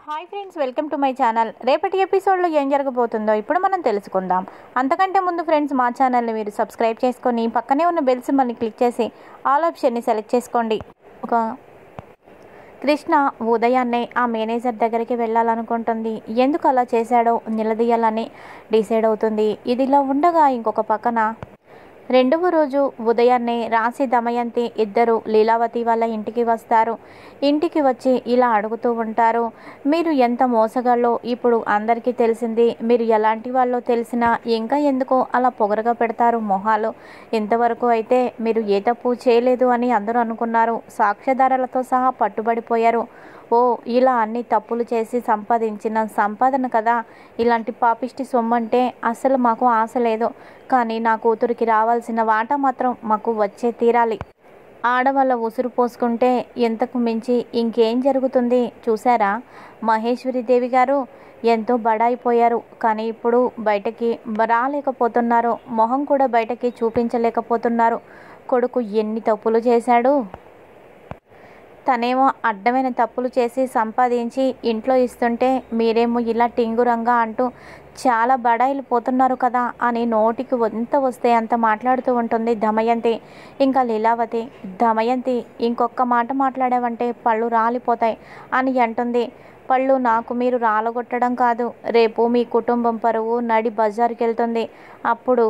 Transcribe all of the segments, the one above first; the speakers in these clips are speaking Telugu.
hi friends welcome to my channel రేపటి ఎపిసోడ్లో ఏం జరగబోతుందో ఇప్పుడు మనం తెలుసుకుందాం అంతకంటే ముందు ఫ్రెండ్స్ మా ఛానల్ని మీరు సబ్స్క్రైబ్ చేసుకొని పక్కనే ఉన్న బెల్ సింబల్ని క్లిక్ చేసి ఆల్ ఆప్షన్ని సెలెక్ట్ చేసుకోండి ఒక కృష్ణ ఉదయాన్నే ఆ మేనేజర్ దగ్గరికి వెళ్ళాలనుకుంటుంది ఎందుకు అలా చేశాడో నిలదీయాలని డిసైడ్ అవుతుంది ఇదిలా ఉండగా ఇంకొక పక్కన రెండవ రోజు ఉదయాన్నే రాశి దమయంతి ఇద్దరు లీలావతి వాళ్ళ ఇంటికి వస్తారు ఇంటికి వచ్చి ఇలా అడుగుతూ ఉంటారు మీరు ఎంత మోసగాళ్ళో ఇప్పుడు అందరికీ తెలిసింది మీరు ఎలాంటి వాళ్ళో తెలిసినా ఇంకా ఎందుకో అలా పొగరగా పెడతారు మొహాలు ఇంతవరకు అయితే మీరు ఏ తప్పు చేయలేదు అని అందరూ అనుకున్నారు సాక్ష్యాధారాలతో సహా పట్టుబడిపోయారు ఓ ఇలా అన్ని తప్పులు చేసి సంపాదించిన సంపాదన కదా ఇలాంటి పాపిష్టి సొమ్మంటే అసలు మాకు ఆశ లేదు కానీ నా కూతురికి రావాల్సిన వాటా మాత్రం మాకు వచ్చే తీరాలి ఆడవాళ్ళ ఉసురు పోసుకుంటే ఇంతకు మించి ఇంకేం జరుగుతుంది చూసారా మహేశ్వరి దేవి గారు ఎంతో బడాయిపోయారు కానీ ఇప్పుడు బయటకి రాలేకపోతున్నారు మొహం కూడా బయటకి చూపించలేకపోతున్నారు కొడుకు ఎన్ని తప్పులు చేశాడు తనేమో అడ్డమైన తప్పులు చేసి సంపాదించి ఇంట్లో ఇస్తుంటే మీరేమో ఇలా టింగురంగా అంటూ చాలా బడాయిలు పోతున్నారు కదా అని నోటికి ఎంత వస్తే అంత మాట్లాడుతూ ఉంటుంది దమయంతి ఇంకా లీలావతి దమయంతి ఇంకొక మాట మాట్లాడావంటే పళ్ళు రాలిపోతాయి అని అంటుంది పళ్ళు నాకు మీరు రాలగొట్టడం కాదు రేపు మీ కుటుంబం పరువు నడి బజారుకి వెళ్తుంది అప్పుడు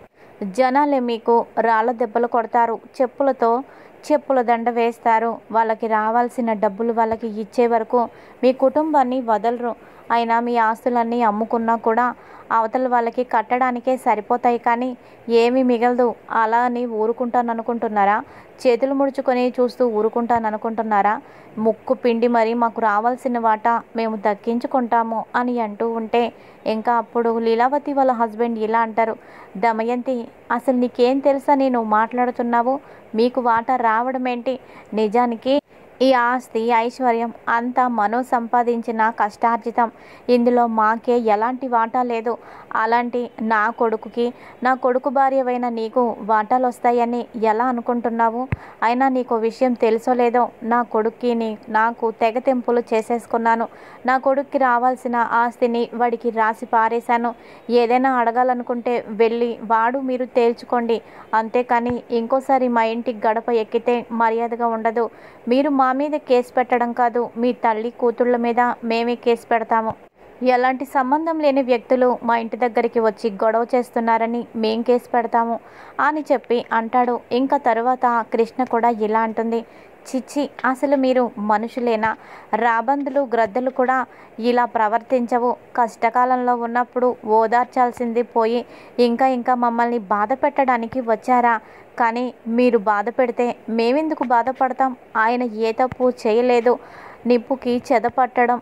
జనాలే మీకు రాళ్ళ దెబ్బలు కొడతారు చెప్పులతో చెప్పుల దండ వేస్తారు వాళ్ళకి రావాల్సిన డబ్బులు వాళ్ళకి ఇచ్చే వరకు మీ కుటుంబాన్ని వదలరు అయినా మీ ఆస్తులన్నీ అమ్ముకున్నా కూడా అవతల వాళ్ళకి కట్టడానికే సరిపోతాయి కానీ ఏమీ మిగలదు అలా అని ఊరుకుంటాను అనుకుంటున్నారా చేతులు ముడుచుకొని చూస్తూ ఉంటాను అనుకుంటున్నారా ముక్కు పిండి మరి మాకు రావాల్సిన వాటా మేము దక్కించుకుంటాము అని అంటూ ఉంటే ఇంకా అప్పుడు లీలావతి వాళ్ళ హస్బెండ్ ఇలా అంటారు దమయంతి అసలు నీకేం తెలుసా నేను మాట్లాడుతున్నావు మీకు వాటా రావడం ఏంటి నిజానికి ఈ ఆస్తి ఐశ్వర్యం అంతా మనో సంపాదించిన కష్టార్జితం ఇందులో మాకే ఎలాంటి వాటా లేదు అలాంటి నా కొడుకుకి నా కొడుకు భార్యవైన నీకు వాటాలు వస్తాయని ఎలా అనుకుంటున్నావు అయినా నీకు విషయం తెలుసో లేదో నా కొడుక్కి నీ నాకు తెగ తెంపులు చేసేసుకున్నాను నా కొడుక్కి రావాల్సిన ఆస్తిని వాడికి రాసి పారేశాను ఏదైనా అడగాలనుకుంటే వెళ్ళి వాడు మీరు తేల్చుకోండి అంతేకాని ఇంకోసారి మా ఇంటికి గడప ఎక్కితే మర్యాదగా ఉండదు మీరు మా మీద కేసు పెట్టడం కాదు మీ తల్లి కూతుళ్ళ మీద మేమే కేసు పెడతాము ఎలాంటి సంబంధం లేని వ్యక్తులు మా ఇంటి దగ్గరికి వచ్చి గొడవ చేస్తున్నారని మేం కేసు పెడతాము అని చెప్పి అంటాడు ఇంకా తరువాత కృష్ణ కూడా ఇలా అంటుంది చిచ్చి అసలు మీరు మనుషులేనా రాబందులు గ్రద్దలు కూడా ఇలా ప్రవర్తించవు కష్టకాలంలో ఉన్నప్పుడు ఓదార్చాల్సింది పోయి ఇంకా ఇంకా మమ్మల్ని బాధ పెట్టడానికి వచ్చారా కానీ మీరు బాధ పెడితే మేమెందుకు బాధపడతాం ఆయన ఏ తప్పు చేయలేదు నిప్పుకి చెదపట్టడం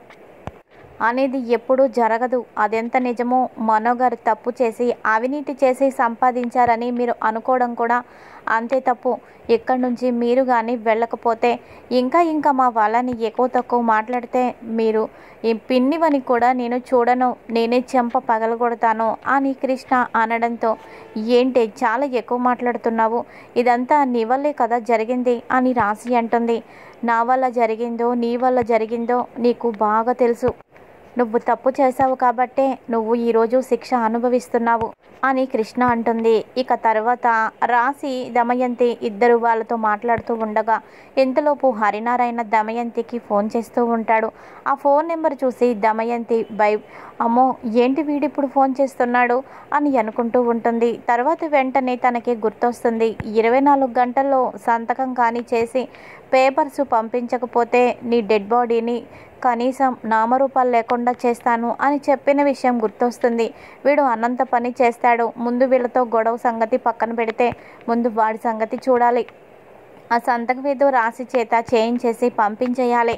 అనేది ఎప్పుడూ జరగదు అదెంత నిజమో మనోగారు తప్పు చేసి అవినీతి చేసి సంపాదించారని మీరు అనుకోవడం కూడా అంతే తప్పు ఇక్కడి నుంచి మీరు కానీ వెళ్ళకపోతే ఇంకా ఇంకా మా వాళ్ళని ఎక్కువ తక్కువ మాట్లాడితే మీరు ఈ పిన్నివని కూడా నేను చూడను నేనే చెంప పగలగొడతాను అని కృష్ణ అనడంతో ఏంటి చాలా ఎక్కువ మాట్లాడుతున్నావు ఇదంతా నీ వల్లే కదా జరిగింది అని రాసి అంటుంది నా వల్ల జరిగిందో నీ వల్ల జరిగిందో నీకు బాగా తెలుసు నువ్వు తప్పు చేశావు కాబట్టే నువ్వు ఈరోజు శిక్ష అనుభవిస్తున్నావు అని కృష్ణ అంటుంది ఇక తర్వాత రాసి దమయంతి ఇద్దరు వాళ్ళతో మాట్లాడుతూ ఉండగా ఇంతలోపు హరినారాయణ దమయంతికి ఫోన్ చేస్తూ ఉంటాడు ఆ ఫోన్ నెంబర్ చూసి దమయంతి బై అమ్మో ఏంటి వీడిప్పుడు ఫోన్ చేస్తున్నాడు అని అనుకుంటూ ఉంటుంది తర్వాత వెంటనే తనకి గుర్తొస్తుంది ఇరవై నాలుగు గంటల్లో సంతకం కానీ చేసి పేపర్స్ పంపించకపోతే నీ డెడ్ బాడీని కనీసం నామరూపాలు లేకుండా చేస్తాను అని చెప్పిన విషయం గుర్తొస్తుంది వీడు అనంత పని చేస్తాడు ముందు వీళ్ళతో గొడవ సంగతి పక్కన పెడితే ముందు వాడి సంగతి చూడాలి ఆ సంతకం ఏదో రాసి చేత చేయించేసి పంపించేయాలి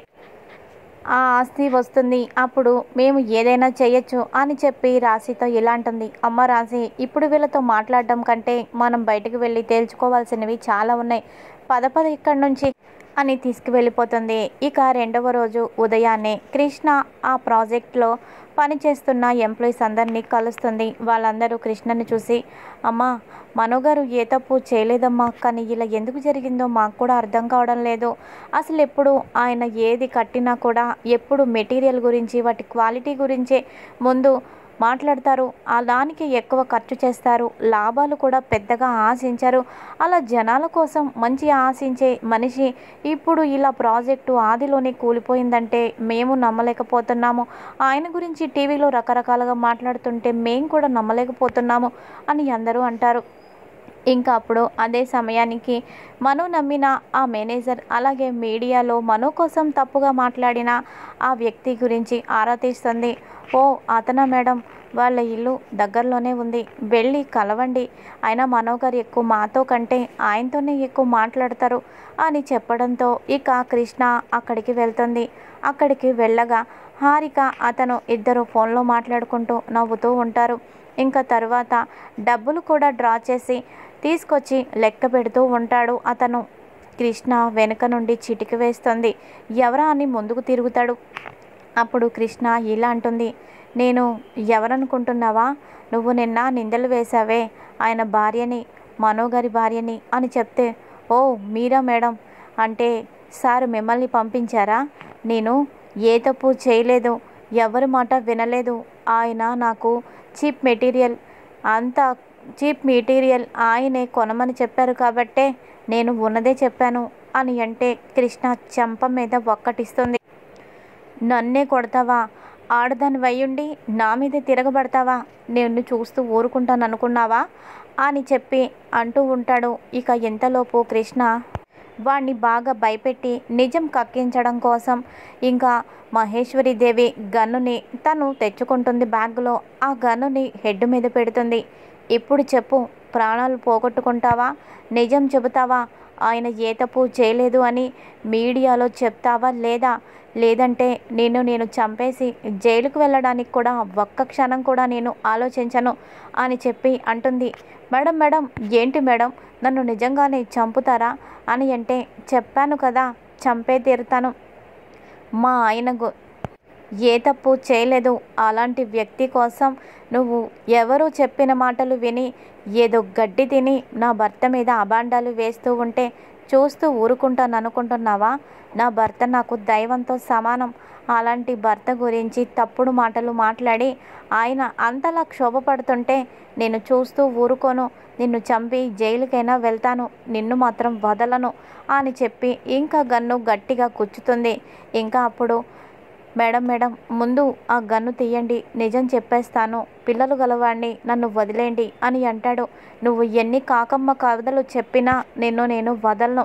ఆ ఆస్తి వస్తుంది అప్పుడు మేము ఏదైనా చేయొచ్చు అని చెప్పి రాశితో ఇలా అంటుంది అమ్మ రాశి ఇప్పుడు వీళ్ళతో మాట్లాడడం కంటే మనం బయటకు వెళ్ళి తేల్చుకోవాల్సినవి చాలా ఉన్నాయి పద పద ఇక్కడి నుంచి అని తీసుకువెళ్ళిపోతుంది ఇక రెండవ రోజు ఉదయాన్నే కృష్ణ ఆ ప్రాజెక్ట్లో పనిచేస్తున్న ఎంప్లాయీస్ అందరినీ కలుస్తుంది వాళ్ళందరూ కృష్ణని చూసి అమ్మా మనోగారు ఏ తప్పు చేయలేదమ్మా కానీ ఇలా ఎందుకు జరిగిందో మాకు కూడా అర్థం కావడం లేదు అసలు ఎప్పుడు ఆయన ఏది కట్టినా కూడా ఎప్పుడు మెటీరియల్ గురించి వాటి క్వాలిటీ గురించే ముందు మాట్లాడతారు ఆ దానికి ఎక్కువ ఖర్చు చేస్తారు లాభాలు కూడా పెద్దగా ఆశించరు అలా జనాల కోసం మంచి ఆశించే మనిషి ఇప్పుడు ఇలా ప్రాజెక్టు ఆదిలోనే కూలిపోయిందంటే మేము నమ్మలేకపోతున్నాము ఆయన గురించి టీవీలో రకరకాలుగా మాట్లాడుతుంటే మేము కూడా నమ్మలేకపోతున్నాము అని అందరూ అంటారు ఇంకా అప్పుడు అదే సమయానికి మను నమ్మిన ఆ మేనేజర్ అలాగే మీడియాలో మను కోసం తప్పుగా మాట్లాడిన ఆ వ్యక్తి గురించి ఆరా తీస్తుంది ఓ అతనా మేడం వాళ్ళ ఇల్లు దగ్గరలోనే ఉంది వెళ్ళి కలవండి అయినా మనో గారు ఎక్కువ మాతో కంటే ఆయనతోనే ఎక్కువ మాట్లాడతారు అని చెప్పడంతో ఇక కృష్ణ అక్కడికి వెళ్తుంది అక్కడికి వెళ్ళగా హారిక అతను ఇద్దరు ఫోన్లో మాట్లాడుకుంటూ నవ్వుతూ ఉంటారు ఇంకా తర్వాత డబ్బులు కూడా డ్రా చేసి తీసుకొచ్చి లెక్క పెడుతూ ఉంటాడు అతను కృష్ణ వెనుక నుండి చిటికి వేస్తుంది ఎవరా అని ముందుకు తిరుగుతాడు అప్పుడు కృష్ణ ఇలా అంటుంది నేను ఎవరనుకుంటున్నావా నువ్వు నిన్న నిందలు వేశావే ఆయన భార్యని మనోగారి భార్యని అని చెప్తే ఓ మీరా మేడం అంటే సార్ మిమ్మల్ని పంపించారా నేను ఏ తప్పు చేయలేదు ఎవరి మాట వినలేదు ఆయన నాకు చీప్ మెటీరియల్ అంత చీప్ మెటీరియల్ ఆయనే కొనమని చెప్పారు కాబట్టే నేను ఉన్నదే చెప్పాను అని అంటే కృష్ణ చెంప మీద ఒక్కటిస్తుంది నన్నే కొడతావా ఆడదాని వయ్యుండి నా మీద తిరగబడతావా నేను చూస్తూ ఊరుకుంటాను అనుకున్నావా అని చెప్పి అంటూ ఉంటాడు ఇక ఎంతలోపు కృష్ణ వాణ్ణి బాగా భయపెట్టి నిజం కక్కించడం కోసం ఇంకా మహేశ్వరి దేవి గన్నుని తను తెచ్చుకుంటుంది బ్యాగులో ఆ గన్నుని హెడ్ మీద పెడుతుంది ఇప్పుడు చెప్పు ప్రాణాలు పోగొట్టుకుంటావా నిజం చెబుతావా ఆయన ఏ తప్పు చేయలేదు అని మీడియాలో చెప్తావా లేదా లేదంటే నేను నేను చంపేసి జైలుకు వెళ్ళడానికి కూడా ఒక్క క్షణం కూడా నేను ఆలోచించను అని చెప్పి అంటుంది మేడం మేడం ఏంటి మేడం నన్ను నిజంగానే చంపుతారా అని అంటే చెప్పాను కదా చంపే తీరుతాను మా ఆయన గు- ఏ తప్పు చేయలేదు అలాంటి వ్యక్తి కోసం నువ్వు ఎవరు చెప్పిన మాటలు విని ఏదో గడ్డి తిని నా భర్త మీద అబాండాలు వేస్తూ ఉంటే చూస్తూ ఊరుకుంటాను అనుకుంటున్నావా నా భర్త నాకు దైవంతో సమానం అలాంటి భర్త గురించి తప్పుడు మాటలు మాట్లాడి ఆయన అంతలా క్షోభపడుతుంటే నేను చూస్తూ ఊరుకోను నిన్ను చంపి జైలుకైనా వెళ్తాను నిన్ను మాత్రం వదలను అని చెప్పి ఇంకా గన్ను గట్టిగా గుచ్చుతుంది ఇంకా అప్పుడు మేడం మేడం ముందు ఆ గన్ను తీయండి నిజం చెప్పేస్తాను పిల్లలు గలవాడిని నన్ను వదిలేండి అని అంటాడు నువ్వు ఎన్ని కాకమ్మ కథలు చెప్పినా నిన్ను నేను వదలను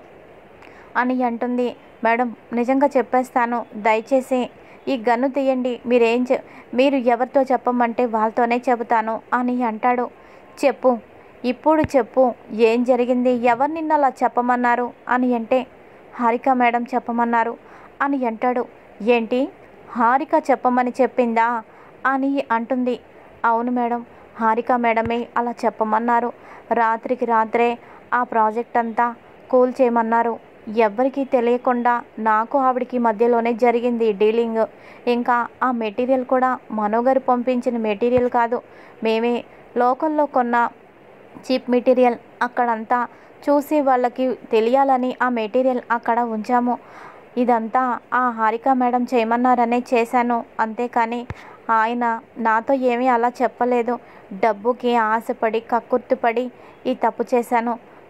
అని అంటుంది మేడం నిజంగా చెప్పేస్తాను దయచేసి ఈ గన్ను తీయండి మీరేం చె మీరు ఎవరితో చెప్పమంటే వాళ్ళతోనే చెబుతాను అని అంటాడు చెప్పు ఇప్పుడు చెప్పు ఏం జరిగింది ఎవరు నిన్న అలా చెప్పమన్నారు అని అంటే హారిక మేడం చెప్పమన్నారు అని అంటాడు ఏంటి హారిక చెప్పమని చెప్పిందా అని అంటుంది అవును మేడం హారిక మేడమే అలా చెప్పమన్నారు రాత్రికి రాత్రే ఆ ప్రాజెక్ట్ అంతా కూల్ చేయమన్నారు ఎవ్వరికీ తెలియకుండా నాకు ఆవిడికి మధ్యలోనే జరిగింది డీలింగ్ ఇంకా ఆ మెటీరియల్ కూడా మనోగారు పంపించిన మెటీరియల్ కాదు మేమే లోకల్లో కొన్న చీప్ మెటీరియల్ అక్కడంతా చూసి వాళ్ళకి తెలియాలని ఆ మెటీరియల్ అక్కడ ఉంచాము ఇదంతా ఆ హారిక మేడం చేయమన్నారనే చేశాను అంతేకాని ఆయన నాతో ఏమీ అలా చెప్పలేదు డబ్బుకి ఆశపడి కక్కుర్తిపడి ఈ తప్పు చేశాను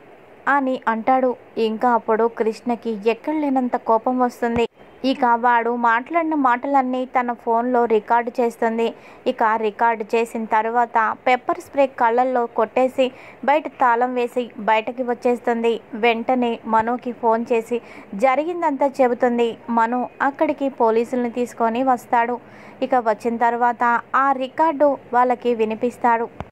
అని అంటాడు ఇంకా అప్పుడు కృష్ణకి ఎక్కడ లేనంత కోపం వస్తుంది ఇక వాడు మాట్లాడిన మాటలన్నీ తన ఫోన్లో రికార్డు చేస్తుంది ఇక రికార్డు చేసిన తర్వాత పెప్పర్ స్ప్రే కళ్ళల్లో కొట్టేసి బయట తాళం వేసి బయటకి వచ్చేస్తుంది వెంటనే మనోకి ఫోన్ చేసి జరిగిందంతా చెబుతుంది మను అక్కడికి పోలీసుల్ని తీసుకొని వస్తాడు ఇక వచ్చిన తర్వాత ఆ రికార్డు వాళ్ళకి వినిపిస్తాడు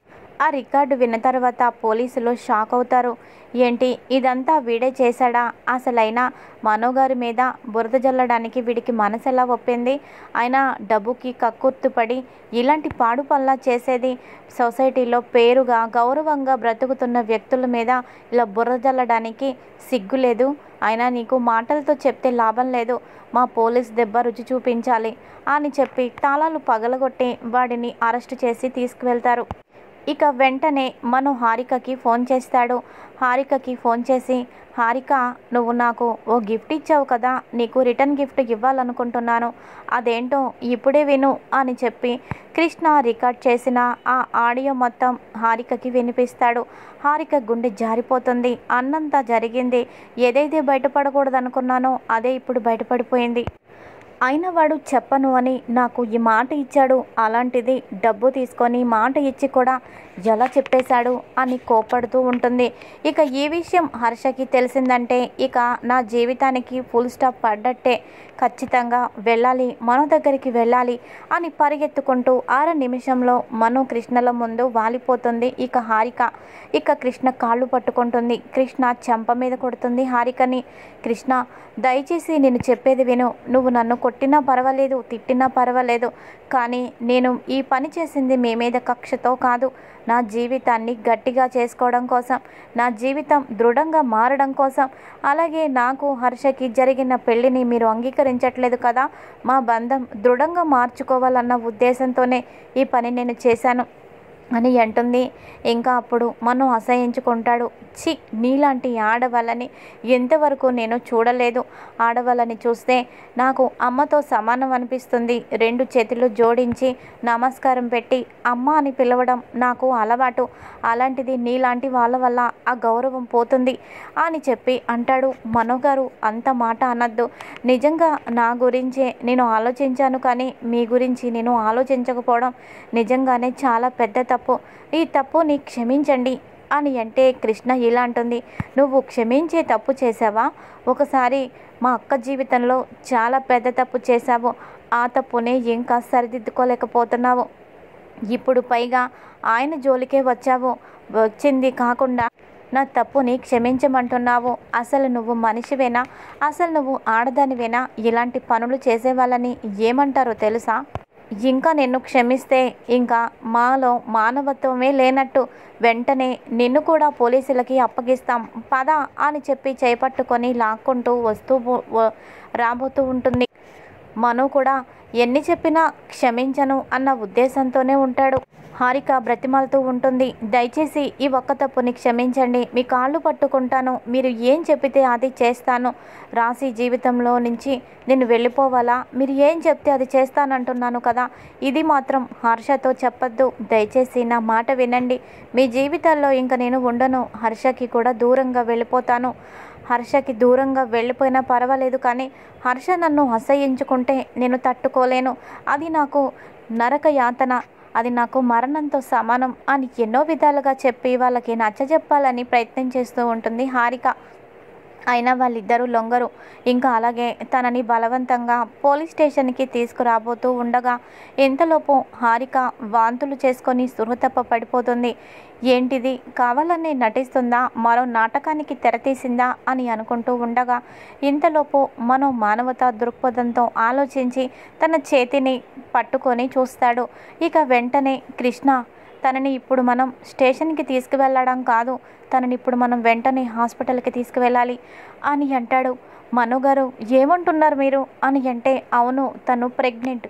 ఆ రికార్డు విన్న తర్వాత పోలీసులు షాక్ అవుతారు ఏంటి ఇదంతా వీడే చేశాడా అసలైనా మనోగారి మీద బురద జల్లడానికి వీడికి మనసు ఎలా ఒప్పింది ఆయన డబ్బుకి కక్కుర్తుపడి ఇలాంటి పాడు పనులా చేసేది సొసైటీలో పేరుగా గౌరవంగా బ్రతుకుతున్న వ్యక్తుల మీద ఇలా బురద జల్లడానికి సిగ్గు లేదు అయినా నీకు మాటలతో చెప్తే లాభం లేదు మా పోలీస్ దెబ్బ రుచి చూపించాలి అని చెప్పి తాళాలు పగలగొట్టి వాడిని అరెస్ట్ చేసి తీసుకువెళ్తారు ఇక వెంటనే మను హారికకి ఫోన్ చేస్తాడు హారికకి ఫోన్ చేసి హారిక నువ్వు నాకు ఓ గిఫ్ట్ ఇచ్చావు కదా నీకు రిటర్న్ గిఫ్ట్ ఇవ్వాలనుకుంటున్నాను అదేంటో ఇప్పుడే విను అని చెప్పి కృష్ణ రికార్డ్ చేసిన ఆ ఆడియో మొత్తం హారికకి వినిపిస్తాడు హారిక గుండె జారిపోతుంది అన్నంతా జరిగింది ఏదైతే బయటపడకూడదనుకున్నానో అదే ఇప్పుడు బయటపడిపోయింది అయిన వాడు చెప్పను అని నాకు ఈ మాట ఇచ్చాడు అలాంటిది డబ్బు తీసుకొని మాట ఇచ్చి కూడా ఎలా చెప్పేశాడు అని కోపడుతూ ఉంటుంది ఇక ఈ విషయం హర్షకి తెలిసిందంటే ఇక నా జీవితానికి ఫుల్ స్టాప్ పడ్డట్టే ఖచ్చితంగా వెళ్ళాలి మనో దగ్గరికి వెళ్ళాలి అని పరిగెత్తుకుంటూ ఆర నిమిషంలో మను కృష్ణల ముందు వాలిపోతుంది ఇక హారిక ఇక కృష్ణ కాళ్ళు పట్టుకుంటుంది కృష్ణ చెంప మీద కొడుతుంది హారికని కృష్ణ దయచేసి నేను చెప్పేది విను నువ్వు నన్ను కొట్టినా పర్వాలేదు తిట్టినా పర్వాలేదు కానీ నేను ఈ పని చేసింది మీ మీద కక్షతో కాదు నా జీవితాన్ని గట్టిగా చేసుకోవడం కోసం నా జీవితం దృఢంగా మారడం కోసం అలాగే నాకు హర్షకి జరిగిన పెళ్లిని మీరు అంగీకరించట్లేదు కదా మా బంధం దృఢంగా మార్చుకోవాలన్న ఉద్దేశంతోనే ఈ పని నేను చేశాను అని అంటుంది ఇంకా అప్పుడు మనం అసహించుకుంటాడు చి నీలాంటి ఆడవాళ్ళని ఎంతవరకు నేను చూడలేదు ఆడవాళ్ళని చూస్తే నాకు అమ్మతో సమానం అనిపిస్తుంది రెండు చేతులు జోడించి నమస్కారం పెట్టి అమ్మ అని పిలవడం నాకు అలవాటు అలాంటిది నీలాంటి వాళ్ళ వల్ల ఆ గౌరవం పోతుంది అని చెప్పి అంటాడు మనోగారు అంత మాట అనద్దు నిజంగా నా గురించే నేను ఆలోచించాను కానీ మీ గురించి నేను ఆలోచించకపోవడం నిజంగానే చాలా పెద్ద తప్పు ఈ తప్పుని క్షమించండి అని అంటే కృష్ణ ఇలా అంటుంది నువ్వు క్షమించే తప్పు చేసావా ఒకసారి మా అక్క జీవితంలో చాలా పెద్ద తప్పు చేశావు ఆ తప్పునే ఇంకా సరిదిద్దుకోలేకపోతున్నావు ఇప్పుడు పైగా ఆయన జోలికే వచ్చావు వచ్చింది కాకుండా నా తప్పుని క్షమించమంటున్నావు అసలు నువ్వు మనిషివేనా అసలు నువ్వు ఆడదానివేనా ఇలాంటి పనులు చేసేవాళ్ళని ఏమంటారో తెలుసా ఇంకా నిన్ను క్షమిస్తే ఇంకా మాలో మానవత్వమే లేనట్టు వెంటనే నిన్ను కూడా పోలీసులకి అప్పగిస్తాం పద అని చెప్పి చేపట్టుకొని లాక్కుంటూ వస్తూ వ- రాబోతూ ఉంటుంది మను కూడా ఎన్ని చెప్పినా క్షమించను అన్న ఉద్దేశంతోనే ఉంటాడు హారిక బ్రతిమాలుతూ ఉంటుంది దయచేసి ఈ ఒక్క తప్పుని క్షమించండి మీ కాళ్ళు పట్టుకుంటాను మీరు ఏం చెప్పితే అది చేస్తాను రాసి జీవితంలో నుంచి నేను వెళ్ళిపోవాలా మీరు ఏం చెప్తే అది చేస్తానంటున్నాను కదా ఇది మాత్రం హర్షతో చెప్పొద్దు దయచేసి నా మాట వినండి మీ జీవితాల్లో ఇంకా నేను ఉండను హర్షకి కూడా దూరంగా వెళ్ళిపోతాను హర్షకి దూరంగా వెళ్ళిపోయినా పర్వాలేదు కానీ హర్ష నన్ను అసహ్యించుకుంటే నేను తట్టుకోలేను అది నాకు నరక యాతన అది నాకు మరణంతో సమానం అని ఎన్నో విధాలుగా చెప్పి వాళ్ళకి నచ్చజెప్పాలని ప్రయత్నం చేస్తూ ఉంటుంది హారిక అయినా వాళ్ళిద్దరూ లొంగరు ఇంకా అలాగే తనని బలవంతంగా పోలీస్ స్టేషన్కి తీసుకురాబోతూ ఉండగా ఇంతలోపు హారిక వాంతులు చేసుకొని సుహృతప్ప పడిపోతుంది ఏంటిది కావాలని నటిస్తుందా మరో నాటకానికి తెరతీసిందా అని అనుకుంటూ ఉండగా ఇంతలోపు మనం మానవతా దృక్పథంతో ఆలోచించి తన చేతిని పట్టుకొని చూస్తాడు ఇక వెంటనే కృష్ణ తనని ఇప్పుడు మనం స్టేషన్కి తీసుకువెళ్ళడం కాదు తనని ఇప్పుడు మనం వెంటనే హాస్పిటల్కి తీసుకువెళ్ళాలి అని అంటాడు మనుగారు ఏమంటున్నారు మీరు అని అంటే అవును తను ప్రెగ్నెంట్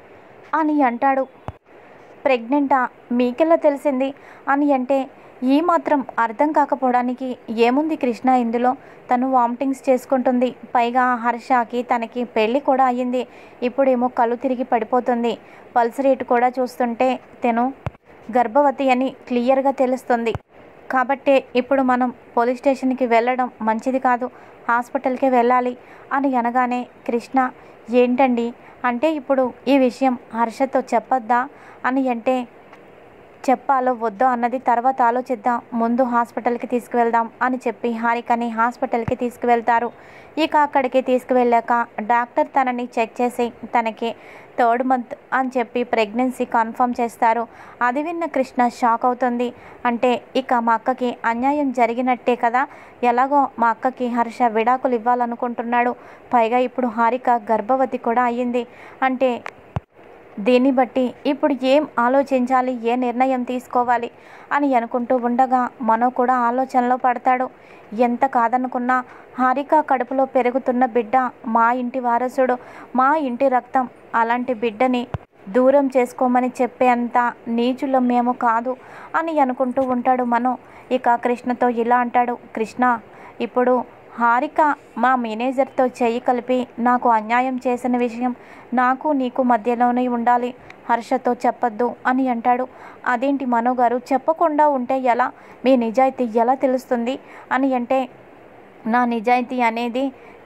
అని అంటాడు ప్రెగ్నెంటా మీకెలా తెలిసింది అని అంటే ఈ మాత్రం అర్థం కాకపోవడానికి ఏముంది కృష్ణ ఇందులో తను వామిటింగ్స్ చేసుకుంటుంది పైగా హర్షకి తనకి పెళ్ళి కూడా అయ్యింది ఇప్పుడేమో కళ్ళు తిరిగి పడిపోతుంది పల్స్ రేటు కూడా చూస్తుంటే తను గర్భవతి అని క్లియర్గా తెలుస్తుంది కాబట్టే ఇప్పుడు మనం పోలీస్ స్టేషన్కి వెళ్ళడం మంచిది కాదు హాస్పిటల్కే వెళ్ళాలి అని అనగానే కృష్ణ ఏంటండి అంటే ఇప్పుడు ఈ విషయం హర్షతో చెప్పొద్దా అని అంటే చెప్పాలో వద్దో అన్నది తర్వాత ఆలోచిద్దాం ముందు హాస్పిటల్కి తీసుకువెళ్దాం అని చెప్పి హారికని హాస్పిటల్కి తీసుకువెళ్తారు ఇక అక్కడికి తీసుకువెళ్ళాక డాక్టర్ తనని చెక్ చేసి తనకి థర్డ్ మంత్ అని చెప్పి ప్రెగ్నెన్సీ కన్ఫర్మ్ చేస్తారు అది విన్న కృష్ణ షాక్ అవుతుంది అంటే ఇక మా అక్కకి అన్యాయం జరిగినట్టే కదా ఎలాగో మా అక్కకి హర్ష విడాకులు ఇవ్వాలనుకుంటున్నాడు పైగా ఇప్పుడు హారిక గర్భవతి కూడా అయ్యింది అంటే దీన్ని బట్టి ఇప్పుడు ఏం ఆలోచించాలి ఏ నిర్ణయం తీసుకోవాలి అని అనుకుంటూ ఉండగా మనో కూడా ఆలోచనలో పడతాడు ఎంత కాదనుకున్నా హారిక కడుపులో పెరుగుతున్న బిడ్డ మా ఇంటి వారసుడు మా ఇంటి రక్తం అలాంటి బిడ్డని దూరం చేసుకోమని చెప్పేంత నీచులం మేము కాదు అని అనుకుంటూ ఉంటాడు మనో ఇక కృష్ణతో ఇలా అంటాడు కృష్ణ ఇప్పుడు హారిక మా మేనేజర్తో చెయ్యి కలిపి నాకు అన్యాయం చేసిన విషయం నాకు నీకు మధ్యలోనే ఉండాలి హర్షతో చెప్పొద్దు అని అంటాడు అదేంటి మనో గారు చెప్పకుండా ఉంటే ఎలా మీ నిజాయితీ ఎలా తెలుస్తుంది అని అంటే నా నిజాయితీ అనేది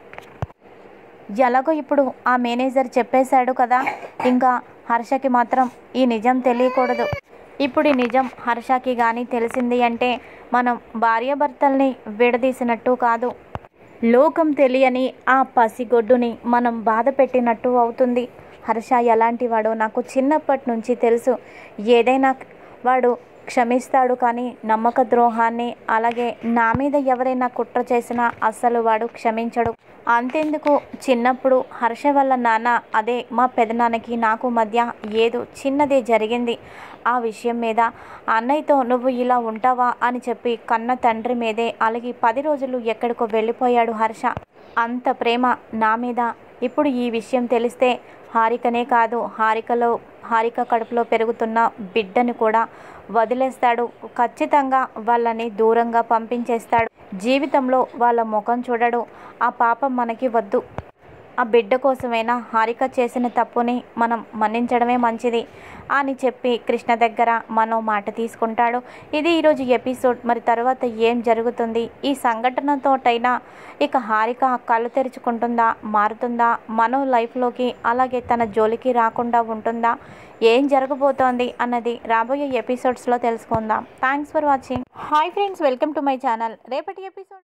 ఎలాగో ఇప్పుడు ఆ మేనేజర్ చెప్పేశాడు కదా ఇంకా హర్షకి మాత్రం ఈ నిజం తెలియకూడదు ఇప్పుడు ఈ నిజం హర్షకి కానీ తెలిసింది అంటే మనం భార్యాభర్తల్ని విడదీసినట్టు కాదు లోకం తెలియని ఆ పసిగొడ్డుని మనం బాధ పెట్టినట్టు అవుతుంది హర్ష ఎలాంటి వాడో నాకు చిన్నప్పటి నుంచి తెలుసు ఏదైనా వాడు క్షమిస్తాడు కానీ నమ్మక ద్రోహాన్ని అలాగే నా మీద ఎవరైనా కుట్ర చేసినా అస్సలు వాడు క్షమించడు అంతెందుకు చిన్నప్పుడు హర్ష వల్ల నాన్న అదే మా పెదనాన్నకి నాకు మధ్య ఏదో చిన్నదే జరిగింది ఆ విషయం మీద అన్నయ్యతో నువ్వు ఇలా ఉంటావా అని చెప్పి కన్న తండ్రి మీదే అలాగే పది రోజులు ఎక్కడికో వెళ్ళిపోయాడు హర్ష అంత ప్రేమ నా మీద ఇప్పుడు ఈ విషయం తెలిస్తే హారికనే కాదు హారికలో హారిక కడుపులో పెరుగుతున్న బిడ్డని కూడా వదిలేస్తాడు ఖచ్చితంగా వాళ్ళని దూరంగా పంపించేస్తాడు జీవితంలో వాళ్ళ ముఖం చూడడు ఆ పాపం మనకి వద్దు ఆ బిడ్డ కోసమైనా హారిక చేసిన తప్పుని మనం మన్నించడమే మంచిది అని చెప్పి కృష్ణ దగ్గర మనో మాట తీసుకుంటాడు ఇది ఈరోజు ఎపిసోడ్ మరి తర్వాత ఏం జరుగుతుంది ఈ సంఘటనతోటైనా ఇక హారిక కళ్ళు తెరుచుకుంటుందా మారుతుందా మనో లైఫ్లోకి అలాగే తన జోలికి రాకుండా ఉంటుందా ఏం జరగబోతోంది అన్నది రాబోయే ఎపిసోడ్స్లో తెలుసుకుందాం thanks for watching hi friends welcome to my channel రేపటి ఎపిసోడ్